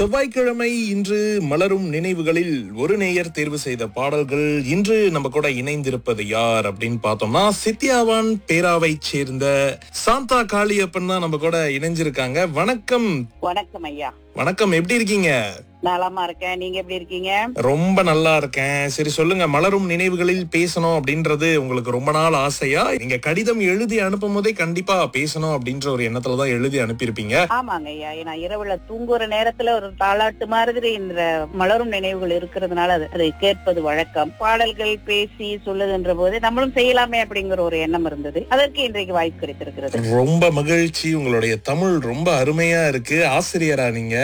செவ்வாய்க்கிழமை இன்று மலரும் நினைவுகளில் ஒரு நேயர் தேர்வு செய்த பாடல்கள் இன்று நம்ம கூட இணைந்திருப்பது யார் அப்படின்னு பார்த்தோம்னா சித்தியாவான் பேராவை சேர்ந்த சாந்தா காளியப்பன் தான் நம்ம கூட இணைஞ்சிருக்காங்க வணக்கம் வணக்கம் ஐயா வணக்கம் எப்படி இருக்கீங்க நலமா இருக்கேன் நீங்க எப்படி இருக்கீங்க ரொம்ப நல்லா இருக்கேன் சரி சொல்லுங்க மலரும் நினைவுகளில் பேசணும் அப்படின்றது உங்களுக்கு ரொம்ப நாள் ஆசையா நீங்க கடிதம் எழுதி அனுப்பும் போதே கண்டிப்பா பேசணும் அப்படின்ற ஒரு எண்ணத்துல தான் எழுதி அனுப்பியிருப்பீங்க ஆமாங்க ஐயா நான் இரவுல தூங்குற நேரத்துல ஒரு தாளாட்டு மாதிரி இந்த மலரும் நினைவுகள் இருக்கிறதுனால அது- அதை கேட்பது வழக்கம் பாடல்கள் பேசி சொல்லுகின்ற போது நம்மளும் செய்யலாமே அப்படிங்கிற ஒரு எண்ணம் இருந்தது அதற்கு இன்றைக்கு வாய்ப்பு கிடைத்திருக்கிறது ரொம்ப மகிழ்ச்சி உங்களுடைய தமிழ் ரொம்ப அருமையா இருக்கு ஆசிரியரா நீங்க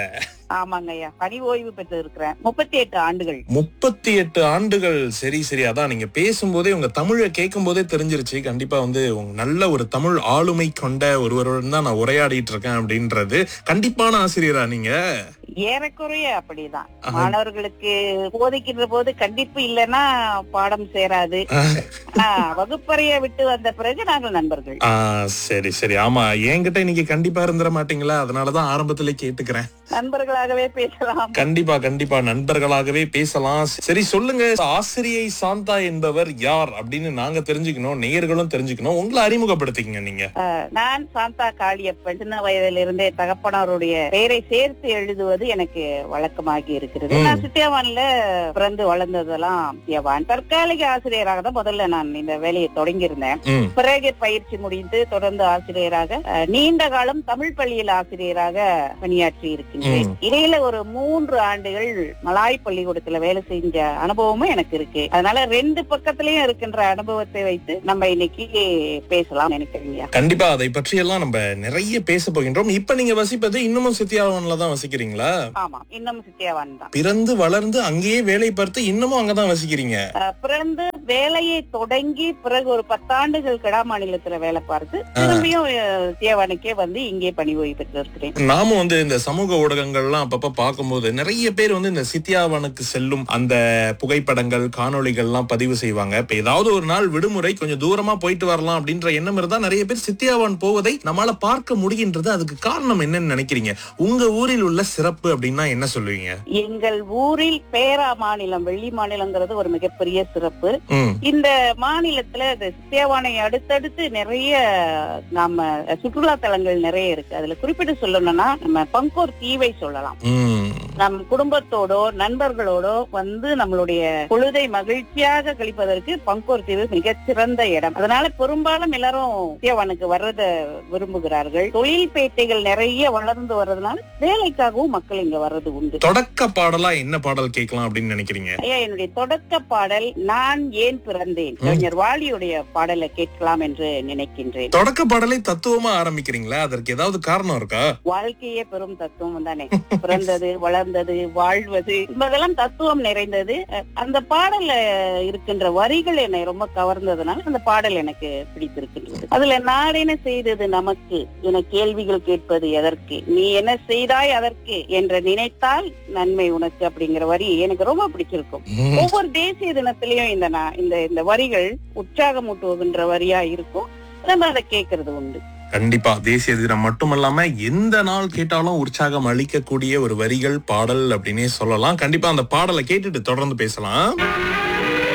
ஆமாங்க ஐயா பணி ஓய்வு பெற்று இருக்கிறேன் முப்பத்தி எட்டு ஆண்டுகள் முப்பத்தி எட்டு ஆண்டுகள் சரி சரி அதான் நீங்க பேசும்போதே உங்க தமிழை கேட்கும் போதே தெரிஞ்சிருச்சு கண்டிப்பா வந்து உங்க நல்ல ஒரு தமிழ் ஆளுமை கொண்ட ஒருவருடன் தான் நான் உரையாடிட்டு இருக்கேன் அப்படின்றது கண்டிப்பான ஆசிரியரா நீங்க ஏறக்குறைய அப்படிதான் ஆஹா. மாணவர்களுக்கு போதிக்கின்ற போது கண்டிப்பு இல்லைன்னா பாடம் சேராது ஆனா வகுப்பறைய விட்டு வந்த பிறகு நாங்கள் நண்பர்கள் ஆ சரி சரி ஆமா என்கிட்ட இன்னைக்கு கண்டிப்பா இருந்துட மாட்டீங்களா அதனாலதான் ஆரம்பத்திலே கேட்டுக்கிறேன் நண்பர்களாகவே பேசலாம் கண்டிப்பா கண்டிப்பா நண்பர்களாகவே பேசலாம் சரி சொல்லுங்க ஆசிரியை சாந்தா என்பவர் யார் அப்படின்னு நாங்க தெரிஞ்சுக்கணும் நேயர்களும் தெரிஞ்சுக்கணும் உங்களை அறிமுகப்படுத்திக்கங்க நீங்க நான் சாந்தா காளியப்பன் சின்ன வயதில் இருந்தே தகப்பனாருடைய பெயரை சேர்த்து எழுதுவது எனக்கு வழக்கமாகி இருக்கிறது ம். நான் சித்தியாவான்ல பிறந்து வளர்ந்ததெல்லாம் சித்தியாவான் தற்காலிக ஆசிரியராக தான் முதல்ல நான் இந்த வேலையை தொடங்கியிருந்தேன் ம் பிறகு பயிற்சி முடிந்து தொடர்ந்து ஆசிரியராக அஹ், நீண்ட காலம் தமிழ் பள்ளியில் ஆசிரியராக பணியாற்றி இருக்கின்றேன் ம். இடையில ஒரு மூன்று ஆண்டுகள் மலாய் பள்ளிக்கூடத்துல வேலை செஞ்ச அனுபவமும் எனக்கு இருக்கு அதனால ரெண்டு பக்கத்திலயும் இருக்கின்ற அனுபவத்தை வைத்து நம்ம இன்னைக்கு பேசலாம் நினைக்கிறீங்க கண்டிப்பா அதை பற்றி எல்லாம் நம்ம நிறைய பேச போகின்றோம் இப்ப நீங்க வசிப்பது இன்னமும் சித்தியாவன்ல தான் வசிக்கிறீங்களா ஆமா இன்னும் சித்தியாவான் தான் பிறந்து வளர்ந்து அங்கேயே வேலை பார்த்து இன்னமும் அங்கதான் வசிக்கிறீங்க அஹ், பிறந்து வேலையை தொடங்கி பிறகு ஒரு பத்தாண்டுகள் கிடா மாநிலத்துல வேலை பார்த்து திரும்பியும் அஹ், சித்தியாவானுக்கே வந்து இங்கே பணி ஓய்வு பெற்று இருக்கிறேன் நாமும் வந்து இந்த சமூக ஊடகங்கள்லாம் அப்பப்ப பார்க்கும்போது நிறைய பேர் வந்து இந்த சித்தியாவனுக்கு செல்லும் அந்த புகைப்படங்கள் காணொளிகள்லாம் பதிவு செய்வாங்க இப்ப ஏதாவது ஒரு நாள் விடுமுறை கொஞ்சம் தூரமா போயிட்டு வரலாம் அப்படின்ற எண்ணம் இருந்தா நிறைய பேர் சித்தியாவான் போவதை நம்மளால பார்க்க முடிகின்றது அதுக்கு காரணம் என்னன்னு நினைக்கிறீங்க உங்க ஊரில் உள்ள சிறப்பு அப்படின்னா என்ன சொல்லுவீங்க எங்கள் ஊரில் பேரா மாநிலம் வெள்ளி மாநிலங்கிறது ஒரு மிகப்பெரிய சிறப்பு ம் இந்த மாநிலத்துல இந்த சித்தியாவானை அடுத்தடுத்து நிறைய நாம சுற்றுலா தலங்கள் நிறைய இருக்கு அதுல குறிப்பிட்டு சொல்லணும்னா நம்ம பங்கோர் தீவை சொல்லலாம் ம் நம் குடும்பத்தோடோ நண்பர்களோடோ வந்து நம்மளுடைய பொழுதை மகிழ்ச்சியாக கழிப்பதற்கு பங்கோர் தீவு மிகச்சிறந்த இடம் அதனால பெரும்பாலும் எல்லாரும் சித்தியாவானுக்கு வர்றத விரும்புகிறார்கள் தொழில் பேட்டைகள் நிறைய வளர்ந்து வர்றதுனால வேலைக்காகவும் மக்கள் இங்க வர்றது உண்டு தொடக்க பாடலா என்ன பாடல் கேட்கலாம் அப்படின்னு நினைக்கிறீங்க ஐயா என்னுடைய தொடக்க பாடல் நான் ஏன் பிறந்தேன் கவிஞர் வாலியுடைய பாடலை கேட்கலாம் என்று நினைக்கின்றேன் தொடக்க பாடலை தத்துவமா ஆரம்பிக்கிறீங்களா அதற்கு ஏதாவது காரணம் இருக்கா வாழ்க்கையே பெரும் தத்துவம் தானே பிறந்தது வளர்ந்தது வாழ்வது என்பதெல்லாம் தத்துவம் நிறைந்தது அஹ் அந்த பாடல்ல இருக்கின்ற வரிகள் என்னை ரொம்ப கவர்ந்ததுனால அந்த பாடல் எனக்கு பிடித்திருக்கின்றது அதுல நான் என்ன செய்தது நமக்கு என கேள்விகள் கேட்பது எதற்கு நீ என்ன செய்தாய் அதற்கு என்று நினைத்தால் நன்மை உனக்கு அப்படிங்கிற வரி எனக்கு ரொம்ப பிடிச்சிருக்கும் ம், ஒவ்வொரு தேசிய தினத்திலயும் இந்த நா- இந்த இந்த வரிகள் உற்சாகமூட்டுகின்ற வரியா இருக்கும் நம்ம அதை கேட்கறது உண்டு கண்டிப்பா தேசிய தினம் மட்டுமல்லாம எந்த நாள் கேட்டாலும் உற்சாகம் அளிக்கக்கூடிய ஒரு வரிகள் பாடல் அப்படின்னே சொல்லலாம் கண்டிப்பா அந்த பாடலை கேட்டுட்டு தொடர்ந்து பேசலாம்